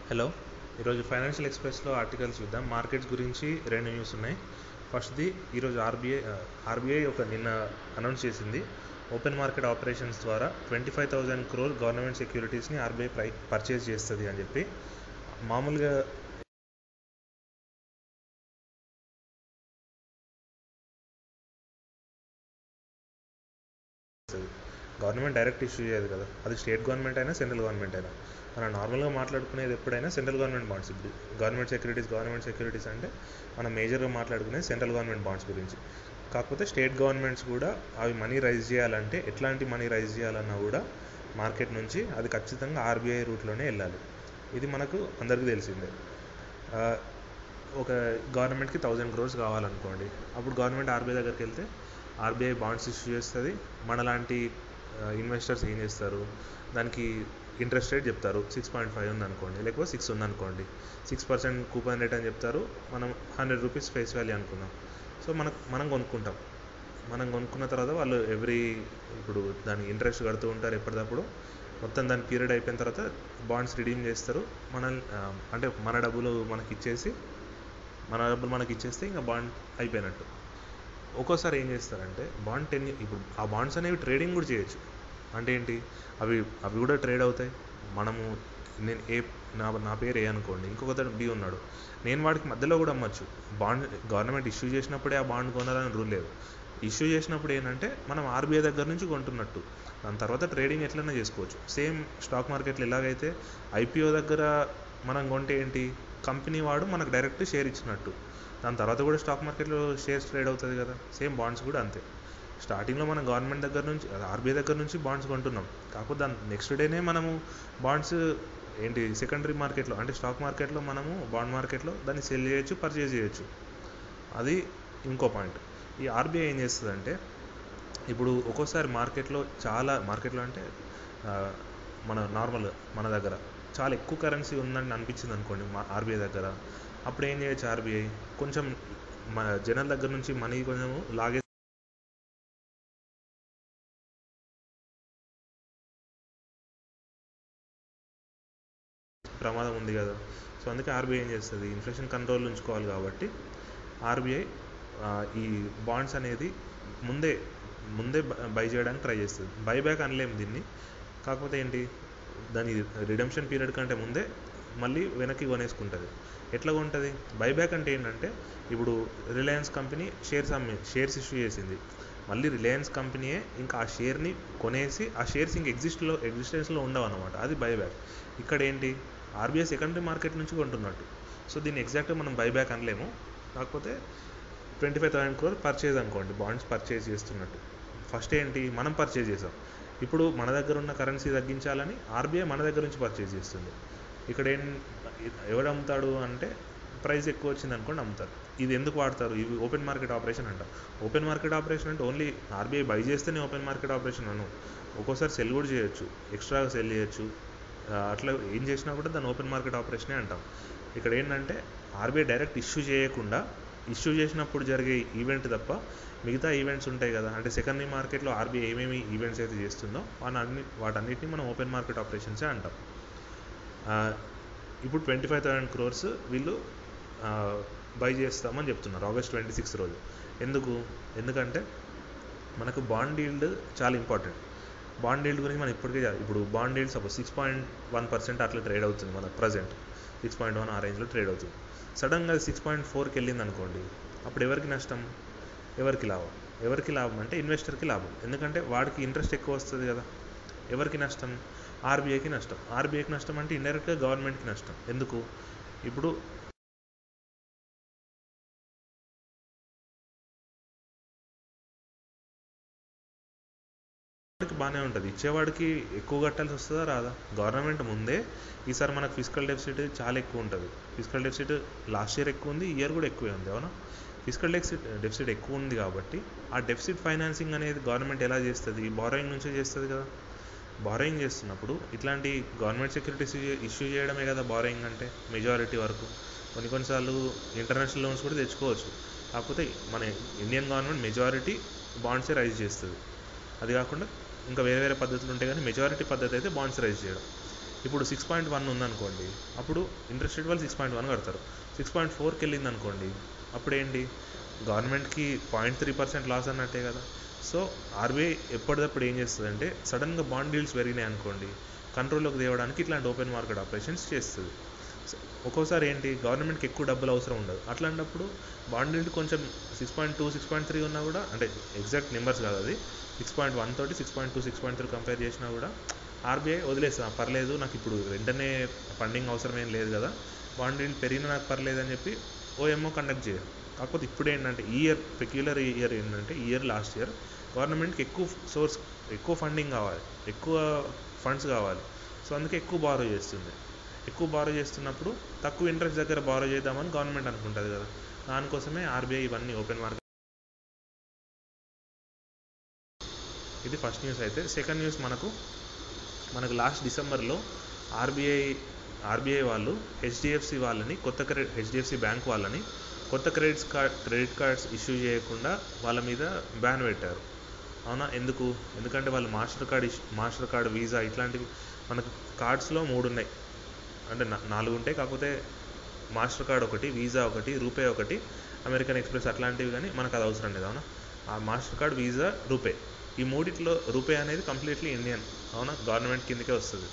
hello ఈరోజు financial ఎక్స్ప్రెస్లో articles చూద్దాం మార్కెట్స్ గురించి రెండు న్యూస్ ఉన్నాయి ఫస్ట్ది ఈరోజు ఆర్బీఐ ఆర్బీఐ ఒక నిన్న అనౌన్స్ చేసింది ఓపెన్ మార్కెట్ ఆపరేషన్స్ ద్వారా twenty five thousand crore government సెక్యూరిటీస్ని ఆర్బీఐ ప్రై పర్చేజ్ చేస్తుంది అని చెప్పి మామూలుగా గవర్నమెంట్ డైరెక్ట్ ఇష్యూ చేయదు కదా అది స్టేట్ గవర్నమెంట్ అయినా సెంట్రల్ గవర్నమెంట్ అయినా మనం నార్మల్గా మాట్లాడుకునేది ఎప్పుడైనా సెంట్రల్ గవర్నమెంట్ బాండ్స్ ఇప్పుడు గవర్నమెంట్ సెక్యూరిటీస్ గవర్నమెంట్ సెక్యూరిటీస్ అంటే మనం మేజర్గా మాట్లాడుకునేది సెంట్రల్ గవర్నమెంట్ బాండ్స్ గురించి కాకపోతే స్టేట్ గవర్నమెంట్స్ కూడా అవి మనీ రైజ్ చేయాలంటే ఎట్లాంటి మనీ రైజ్ చేయాలన్నా కూడా మార్కెట్ నుంచి అది ఖచ్చితంగా ఆర్బీఐ రూట్లోనే వెళ్ళాలి ఇది మనకు అందరికీ తెలిసిందే ఆ, ఒక గవర్నమెంట్కి థౌజండ్ క్రోర్స్ కావాలనుకోండి అప్పుడు గవర్నమెంట్ ఆర్బీఐ దగ్గరికి వెళ్తే ఆర్బీఐ బాండ్స్ ఇష్యూ చేస్తుంది మనలాంటి ఇన్వెస్టర్స్ ఏం చేస్తారు దానికి ఇంట్రెస్ట్ రేట్ చెప్తారు సిక్స్ పాయింట్ ఫైవ్ ఉంది అనుకోండి లేకపోతే సిక్స్ ఉంది అనుకోండి సిక్స్ పర్సెంట్ కూపన్ రేట్ అని చెప్తారు మనం హండ్రెడ్ రూపీస్ ఫేస్ వాల్యూ అనుకుందాం సో మనకు మనం కొనుక్కుంటాం మనం కొనుక్కున్న తర్వాత వాళ్ళు ఎవ్రీ ఇప్పుడు దానికి ఇంట్రెస్ట్ కడుతూ ఉంటారు ఎప్పటికప్పుడు మొత్తం దాని పీరియడ్ అయిపోయిన తర్వాత బాండ్స్ రిడీమ్ చేస్తారు మన అంటే మన డబ్బులు మనకి ఇచ్చేసి మన డబ్బులు మనకి ఇచ్చేస్తే ఇంకా బాండ్ అయిపోయినట్టు ఒక్కోసారి ఏం చేస్తారంటే బాండ్ టెన్ ఇప్పుడు ఆ బాండ్స్ అనేవి ట్రేడింగ్ కూడా చేయొచ్చు అంటే ఏంటి అవి అవి కూడా ట్రేడ్ అవుతాయి మనము నేను ఏ నా నా పేరు ఏ అనుకోండి ఇంకొకతడు బి ఉన్నాడు నేను వాడికి మధ్యలో కూడా అమ్మచ్చు బాండ్ గవర్నమెంట్ ఇష్యూ చేసినప్పుడే ఆ బాండ్ కొనాలని రూల్ లేదు ఇష్యూ చేసినప్పుడు ఏంటంటే మనం ఆర్బీఐ దగ్గర నుంచి కొంటున్నట్టు దాని తర్వాత ట్రేడింగ్ ఎట్లైనా చేసుకోవచ్చు సేమ్ స్టాక్ మార్కెట్లో ఎలాగైతే ఐపీఓ దగ్గర మనం కొంటే ఏంటి కంపెనీ వాడు మనకు డైరెక్ట్ షేర్ ఇచ్చినట్టు దాని తర్వాత కూడా స్టాక్ మార్కెట్లో షేర్స్ ట్రేడ్ అవుతుంది కదా సేమ్ బాండ్స్ కూడా అంతే స్టార్టింగ్లో మనం గవర్నమెంట్ దగ్గర నుంచి ఆర్బీఐ దగ్గర నుంచి బాండ్స్ కొంటున్నాం కాకపోతే దాని నెక్స్ట్ డేనే మనము బాండ్స్ ఏంటి సెకండరీ మార్కెట్లో అంటే స్టాక్ మార్కెట్లో మనము బాండ్ మార్కెట్లో దాన్ని సెల్ చేయొచ్చు పర్చేజ్ చేయొచ్చు అది ఇంకో పాయింట్ ఈ ఆర్బీఐ ఏం చేస్తుందంటే ఇప్పుడు ఒక్కోసారి మార్కెట్లో చాలా మార్కెట్లో అంటే ఆ, మన నార్మల్ మన దగ్గర చాలా ఎక్కువ కరెన్సీ ఉందని అనిపించింది అనుకోండి మా ఆర్బీఐ దగ్గర అప్పుడు ఏం చేయొచ్చు ఆర్బీఐ కొంచెం మన జనాల దగ్గర నుంచి మనీ కొంచెం లాగే ప్రమాదం ఉంది కదా సో అందుకే ఆర్బీఐ ఏం చేస్తుంది ఇన్ఫ్లేషన్ కంట్రోల్ ఉంచుకోవాలి కాబట్టి ఆర్బీఐ ఈ బాండ్స్ అనేది ముందే ముందే బై చేయడానికి ట్రై చేస్తుంది బై బ్యాక్ అనలేము దీన్ని కాకపోతే ఏంటి దాని రిడమ్షన్ పీరియడ్ కంటే ముందే మళ్ళీ వెనక్కి కొనేసుకుంటుంది ఎట్లా కొంటుంది బైబ్యాక్ అంటే ఏంటంటే ఇప్పుడు రిలయన్స్ కంపెనీ షేర్స్ అమ్మి షేర్స్ ఇష్యూ చేసింది మళ్ళీ రిలయన్స్ కంపెనీయే ఇంకా ఆ షేర్ని కొనేసి ఆ షేర్స్ ఇంక ఎగ్జిస్ట్లో ఎగ్జిస్టెన్స్లో ఉండవు అనమాట అది బైబ్యాక్ ఇక్కడ ఏంటి ఆర్బీఐ సెకండరీ మార్కెట్ నుంచి కొంటున్నట్టు సో దీన్ని ఎగ్జాక్ట్గా మనం బైబ్యాక్ అనలేము కాకపోతే twenty five thousand crore purchase అనుకోండి బాండ్స్ పర్చేజ్ చేస్తున్నట్టు ఫస్ట్ ఏంటి మనం పర్చేజ్ చేసాం ఇప్పుడు మన దగ్గర ఉన్న కరెన్సీ తగ్గించాలని ఆర్బీఐ మన దగ్గర నుంచి పర్చేజ్ చేస్తుంది ఇక్కడ ఏం ఎవడు అమ్ముతాడు అంటే ప్రైస్ ఎక్కువ వచ్చింది అనుకోండి అమ్ముతారు ఇది ఎందుకు వాడతారు ఇవి ఓపెన్ మార్కెట్ ఆపరేషన్ అంట ఓపెన్ మార్కెట్ ఆపరేషన్ అంటే ఓన్లీ ఆర్బీఐ బై చేస్తేనే ఓపెన్ మార్కెట్ ఆపరేషన్ అను ఒక్కోసారి సెల్ కూడా చేయొచ్చు ఎక్స్ట్రాగా సెల్ చేయొచ్చు ఆ, అట్లా ఏం చేసినా కూడా దాన్ని ఓపెన్ మార్కెట్ ఆపరేషనే అంటాం ఇక్కడ ఏంటంటే ఆర్బీఐ డైరెక్ట్ ఇష్యూ చేయకుండా ఇష్యూ చేసినప్పుడు జరిగే ఈవెంట్ తప్ప మిగతా ఈవెంట్స్ ఉంటాయి కదా అంటే సెకండరీ మార్కెట్లో ఆర్బీఐ ఏమేమి ఈవెంట్స్ అయితే చేస్తుందో వాటి వాటన్నిటిని మనం ఓపెన్ మార్కెట్ ఆపరేషన్సే అంటాం ఆ, ఇప్పుడు ట్వంటీ ఫైవ్ థౌసండ్ క్రోర్స్ వీళ్ళు బై చేస్తామని చెప్తున్నారు ఆగస్ట్ ట్వంటీ సిక్స్త్ రోజు ఎందుకు ఎందుకంటే మనకు బాండ్ ఈల్డ్ చాలా ఇంపార్టెంట్ బాండ్ ఈల్డ్ గురించి మనం ఇప్పటికే చా- ఇప్పుడు bond yield suppose six point one percent అట్లా ట్రేడ్ అవుతుంది మన ప్రజెంట్ సిక్స్ పాయింట్ వన్ ఆ రేంజ్లో ట్రేడ్ అవుతుంది సడన్గా సిక్స్ పాయింట్ ఫోర్కి వెళ్ళింది అనుకోండి అప్పుడు ఎవరికి నష్టం ఎవరికి లాభం ఎవరికి లాభం అంటే ఇన్వెస్టర్కి లాభం ఎందుకంటే వాడికి ఇంట్రెస్ట్ ఎక్కువ వస్తుంది కదా ఎవరికి నష్టం ఆర్బీఐకి నష్టం ఆర్బీఐకి నష్టం అంటే ఇండైరెక్ట్గా గవర్నమెంట్కి నష్టం ఎందుకు ఇప్పుడు వాడికి బాగానే ఉంటుంది ఇచ్చేవాడికి ఎక్కువ కట్టాల్సి వస్తుందా రాదా గవర్నమెంట్ ముందే ఈసారి మనకు ఫిజికల్ డెఫిసిట్ చాలా ఎక్కువ ఉంటుంది ఫిజికల్ డెఫిసిట్ లాస్ట్ ఇయర్ ఎక్కువ ఉంది ఈ ఇయర్ కూడా ఎక్కువే ఉంది అవునా ఫిజికల్ డెఫిసిట్ డెఫిసిట్ ఎక్కువ ఉంది కాబట్టి ఆ డెఫిసిట్ ఫైనాన్సింగ్ అనేది గవర్నమెంట్ ఎలా చేస్తుంది బారోయింగ్ నుంచే చేస్తుంది కదా బారోయింగ్ చేస్తున్నప్పుడు ఇట్లాంటి గవర్నమెంట్ సెక్యూరిటీస్ ఇష్యూ చేయడమే కదా బారోయింగ్ అంటే మెజారిటీ వరకు కొన్ని కొన్నిసార్లు ఇంటర్నేషనల్ లోన్స్ కూడా తెచ్చుకోవచ్చు కాకపోతే మన ఇండియన్ గవర్నమెంట్ మెజారిటీ బాండ్సే రైజ్ చేస్తుంది అది కాకుండా ఇంకా వేరే వేరే పద్ధతులు ఉంటాయి కానీ మెజారిటీ పద్ధతి అయితే బాండ్స్ రైజ్ చేయడం ఇప్పుడు సిక్స్ పాయింట్ వన్ ఉందనుకోండి అప్పుడు ఇంట్రెస్ట్ రేట్ వాళ్ళు సిక్స్ పాయింట్ వన్ కడతారు సిక్స్ పాయింట్ ఫోర్కి వెళ్ళింది అనుకోండి అప్పుడు ఏంటి గవర్నమెంట్కి పాయింట్ త్రీ పర్సెంట్ లాస్ అన్నట్టే కదా సో ఆర్బీఐ ఎప్పటికప్పుడు ఏం చేస్తుంది అంటే సడన్గా బాండ్ డీల్స్ పెరిగినాయి అనుకోండి కంట్రోల్లోకి తేవడానికి ఇట్లాంటి ఓపెన్ మార్కెట్ ఆపరేషన్స్ చేస్తుంది సో ఒక్కోసారి ఏంటి గవర్నమెంట్కి ఎక్కువ డబ్బులు అవసరం ఉండదు అట్లాంటప్పుడు బాండ్ డీల్ కొంచెం six point two six point three ఉన్నా కూడా అంటే ఎగ్జాక్ట్ నెంబర్స్ కాదు అది సిక్స్ పాయింట్ వన్ తోటి six point two six point three compare చేసినా కూడా ఆర్బీఐ వదిలేస్తా పర్లేదు నాకు ఇప్పుడు వెంటనే ఫండింగ్ అవసరం ఏం లేదు కదా బాండ్ డీల్ పెరిగినా నాకు పర్లేదు అని చెప్పి ఓఎంఓ కండక్ట్ చేయరు కాకపోతే ఇప్పుడు ఏంటంటే ఈ ఇయర్ పెక్యులర్ ఇయర్ ఏంటంటే ఈ ఇయర్ లాస్ట్ ఇయర్ గవర్నమెంట్కి ఎక్కువ సోర్స్ ఎక్కువ ఫండింగ్ కావాలి ఎక్కువ ఫండ్స్ కావాలి సో అందుకే ఎక్కువ బారో చేస్తుంది ఎక్కువ బారో చేస్తున్నప్పుడు తక్కువ ఇంట్రెస్ట్ దగ్గర బారో చేద్దామని గవర్నమెంట్ అనుకుంటుంది కదా దానికోసమే ఆర్బీఐ ఇవన్నీ ఓపెన్ మార్కెట్ ఇది ఫస్ట్ న్యూస్ అయితే సెకండ్ న్యూస్ మనకు మనకు లాస్ట్ డిసెంబర్లో ఆర్బీఐ ఆర్బీఐ వాళ్ళు హెచ్డిఎఫ్సి వాళ్ళని కొత్త క్రెడిట్ హెచ్డిఎఫ్సి బ్యాంక్ వాళ్ళని కొత్త credits card credit cards issue చేయకుండా వాళ్ళ మీద బ్యాన్ పెట్టారు అవునా ఎందుకు ఎందుకంటే వాళ్ళు Mastercard issue Mastercard Visa ఇట్లాంటివి మనకు కార్డ్స్లో మూడు ఉన్నాయి అంటే నా- నాలుగు ఉంటాయి కాకపోతే మాస్టర్ కార్డ్ ఒకటి వీసా ఒకటి రూపే ఒకటి అమెరికన్ ఎక్స్ప్రెస్ అట్లాంటివి కానీ మనకు అది అవసరం లేదు అవునా ఆ మాస్టర్ కార్డ్ వీసా రూపే ఈ మూడిట్లో రూపే అనేది కంప్లీట్లీ ఇండియన్ అవునా గవర్నమెంట్ కిందకే వస్తుంది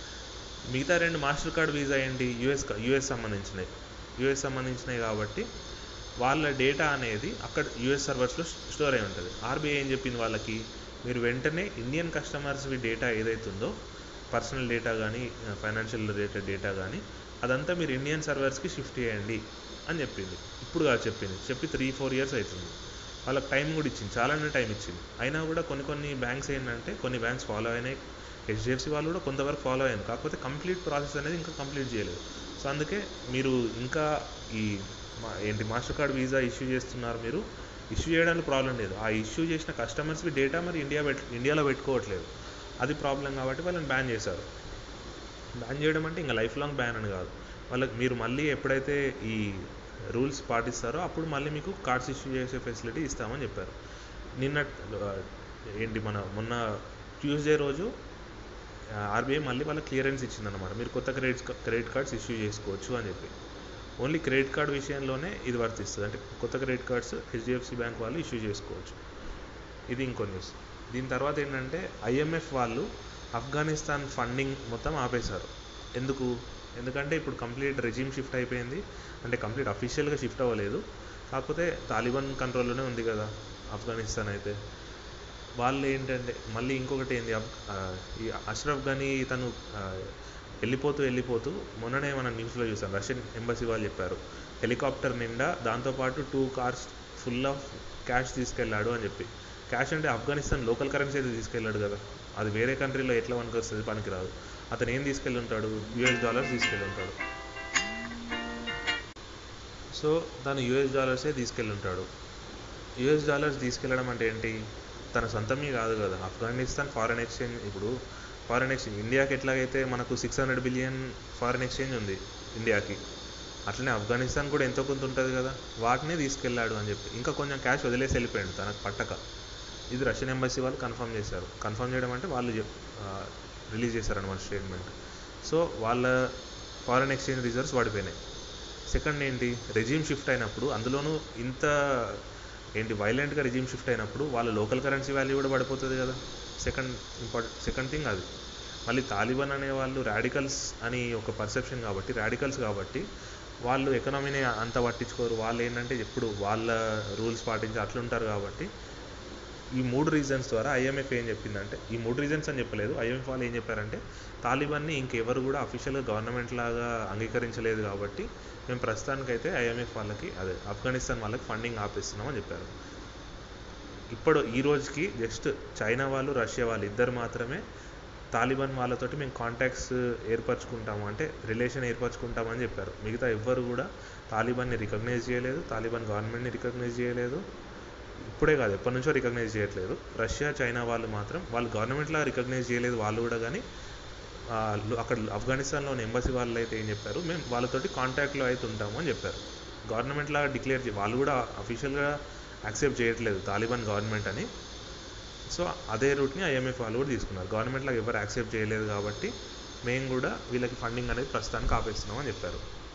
మిగతా రెండు మాస్టర్ కార్డ్ వీసా ఏంటి యూఎస్ యూఎస్ సంబంధించినవి యూఎస్ సంబంధించినవి కాబట్టి వాళ్ళ డేటా అనేది అక్కడ యూఎస్ సర్వర్స్లో స్టోర్ అయి ఉంటుంది ఆర్బీఐ ఏం చెప్పింది వాళ్ళకి మీరు వెంటనే ఇండియన్ కస్టమర్స్వి డేటా ఏదైతుందో పర్సనల్ డేటా కానీ ఫైనాన్షియల్ రిలేటెడ్ డేటా కానీ అదంతా మీరు ఇండియన్ సర్వర్స్కి షిఫ్ట్ చేయండి అని చెప్పింది ఇప్పుడు కాదు చెప్పింది చెప్పి త్రీ ఫోర్ ఇయర్స్ అవుతుంది వాళ్ళకి టైం కూడా ఇచ్చింది చాలానే టైం ఇచ్చింది అయినా కూడా కొన్ని కొన్ని బ్యాంక్స్ ఏంటంటే కొన్ని బ్యాంక్స్ ఫాలో అయినాయి హెచ్డిఎఫ్సి వాళ్ళు కూడా కొంతవరకు ఫాలో అయ్యారు కాకపోతే కంప్లీట్ ప్రాసెస్ అనేది ఇంకా కంప్లీట్ చేయలేదు సో అందుకే మీరు ఇంకా ఈ మా ఏంటి మాస్టర్ కార్డ్ వీసా ఇష్యూ చేస్తున్నారు మీరు ఇష్యూ చేయడానికి ప్రాబ్లం లేదు ఆ ఇష్యూ చేసిన కస్టమర్స్వి డేటా మరి ఇండియా పెట్ ఇండియాలో పెట్టుకోవట్లేదు అది ప్రాబ్లం కాబట్టి వాళ్ళని బ్యాన్ చేశారు బ్యాన్ చేయడం అంటే ఇంకా లైఫ్ లాంగ్ బ్యాన్ అని కాదు వాళ్ళకి మీరు మళ్ళీ ఎప్పుడైతే ఈ రూల్స్ పాటిస్తారో అప్పుడు మళ్ళీ మీకు కార్డ్స్ ఇష్యూ చేసే ఫెసిలిటీ ఇస్తామని చెప్పారు నిన్న ఆ, ఏంటి మన మొన్న ట్యూస్డే రోజు ఆర్బీఐ మళ్ళీ వాళ్ళకి క్లియరెన్స్ ఇచ్చిందన్నమాట మీరు కొత్త క్రెడిట్ క్రెడిట్ కార్డ్స్ ఇష్యూ చేసుకోవచ్చు అని చెప్పి ఓన్లీ క్రెడిట్ కార్డ్ విషయంలోనే ఇది వర్తిస్తుంది అంటే కొత్త క్రెడిట్ కార్డ్స్ హెచ్డిఎఫ్సి బ్యాంక్ వాళ్ళు ఇష్యూ చేసుకోవచ్చు ఇది ఇంకో న్యూస్ దీని తర్వాత ఏంటంటే ఐఎంఎఫ్ వాళ్ళు ఆఫ్ఘనిస్తాన్ ఫండింగ్ మొత్తం ఆపేశారు ఎందుకు ఎందుకంటే ఇప్పుడు కంప్లీట్ రెజీమ్ షిఫ్ట్ అయిపోయింది అంటే కంప్లీట్ అఫీషియల్గా షిఫ్ట్ అవ్వలేదు కాకపోతే తాలిబాన్ కంట్రోల్లోనే ఉంది కదా ఆఫ్ఘనిస్తాన్ అయితే వాళ్ళు ఏంటంటే మళ్ళీ ఇంకొకటి ఏంది అఫ్- ఆ, ఈ అష్రఫ్ ఘనీ తను ఆ, వెళ్ళిపోతూ వెళ్ళిపోతూ మొన్ననే మనం న్యూస్లో చూసాం రష్యన్ ఎంబసీ వాళ్ళు చెప్పారు హెలికాప్టర్ నిండా దాంతోపాటు two cars full of cash తీసుకెళ్ళాడు అని చెప్పి క్యాష్ అంటే ఆఫ్ఘనిస్తాన్ లోకల్ కరెన్సీ అయితే తీసుకెళ్ళాడు కదా అది వేరే కంట్రీలో ఎట్లా పనికి వస్తుంది పనికిరాదు అతను ఏం తీసుకెళ్ళి ఉంటాడు యూఎస్ డాలర్స్ తీసుకెళ్ళి ఉంటాడు సో తను యూఎస్ డాలర్సే తీసుకెళ్ళి ఉంటాడు యూఎస్ డాలర్స్ తీసుకెళ్ళడం అంటే ఏంటి తన సొంతమే కాదు కదా ఆఫ్ఘనిస్తాన్ ఫారెన్ ఎక్స్చేంజ్ ఇప్పుడు ఫారెన్ ఎక్స్చేంజ్ ఇండియాకి ఎట్లాగైతే మనకు six hundred billion foreign exchange ఉంది ఇండియాకి అట్లనే ఆఫ్ఘనిస్తాన్ కూడా ఎంతో కొంత ఉంటుంది కదా వాటినే తీసుకెళ్ళాడు అని చెప్పి ఇంకా కొంచెం క్యాష్ వదిలేసి వెళ్ళిపోయాడు తనకు పట్టక ఇది రష్యన్ ఎంబసీ వాళ్ళు కన్ఫర్మ్ చేశారు కన్ఫర్మ్ చేయడం అంటే వాళ్ళు రిలీజ్ చేశారన్నమాట స్టేట్మెంట్ సో వాళ్ళ ఫారెన్ ఎక్స్చేంజ్ రిజర్వ్స్ పడిపోయినాయి సెకండ్ ఏంటి రెజీమ్ షిఫ్ట్ అయినప్పుడు అందులోనూ ఇంత ఏంటి వైలెంట్గా రెజీమ్ షిఫ్ట్ అయినప్పుడు వాళ్ళ లోకల్ కరెన్సీ వాల్యూ కూడా పడిపోతుంది కదా సెకండ్ ఇంపార్టెంట్ సెకండ్ థింగ్ అది మళ్ళీ తాలిబాన్ అనే వాళ్ళు రాడికల్స్ అని ఒక పర్సెప్షన్ కాబట్టి రాడికల్స్ కాబట్టి వాళ్ళు ఎకనామీని అంత పట్టించుకోరు వాళ్ళు ఏంటంటే ఎప్పుడు వాళ్ళ రూల్స్ పాటించి అట్లుంటారు కాబట్టి ఈ మూడు రీజన్స్ ద్వారా ఐఎంఎఫ్ ఏం చెప్పిందంటే ఈ మూడు రీజన్స్ అని చెప్పలేదు ఐఎంఎఫ్ వాళ్ళు ఏం చెప్పారంటే తాలిబాన్ని ఇంకెవరు కూడా అఫీషియల్గా గవర్నమెంట్ లాగా అంగీకరించలేదు కాబట్టి మేము ప్రస్తుతానికైతే ఐఎంఎఫ్ వాళ్ళకి అదే ఆఫ్ఘనిస్తాన్ వాళ్ళకి ఫండింగ్ ఆపేస్తున్నామని చెప్పారు ఇప్పుడు ఈ రోజుకి జస్ట్ చైనా వాళ్ళు రష్యా వాళ్ళు ఇద్దరు మాత్రమే తాలిబాన్ వాళ్ళతోటి మేము కాంటాక్ట్స్ ఏర్పరచుకుంటాము అంటే రిలేషన్ ఏర్పరచుకుంటామని చెప్పారు మిగతా ఎవ్వరు కూడా తాలిబాన్ని రికగ్నైజ్ చేయలేదు తాలిబాన్ గవర్నమెంట్ని రికగ్నైజ్ చేయలేదు ఇప్పుడే కాదు ఎప్పటి నుంచో రికగ్నైజ్ చేయట్లేదు రష్యా చైనా వాళ్ళు మాత్రం వాళ్ళు గవర్నమెంట్లా రికగ్నైజ్ చేయలేదు వాళ్ళు కూడా కానీ ఆ, లో- అక్కడ ఆఫ్ఘనిస్తాన్లోని ఎంబసీ వాళ్ళు అయితే ఏం చెప్పారు మేము వాళ్ళతోటి కాంటాక్ట్లో అయితే ఉంటాము అని చెప్పారు గవర్నమెంట్ లాగా డిక్లేర్ చే వాళ్ళు కూడా అఫీషియల్గా యాక్సెప్ట్ చేయట్లేదు తాలిబాన్ గవర్నమెంట్ అని సో అదే రూట్ని ఐఎంఎఫ్ వాళ్ళు కూడా తీసుకున్నారు గవర్నమెంట్ లాగా ఎవరు యాక్సెప్ట్ చేయలేదు కాబట్టి మేము కూడా వీళ్ళకి ఫండింగ్ అనేది ప్రస్తుతానికి ఆపేస్తున్నాం అని చెప్పారు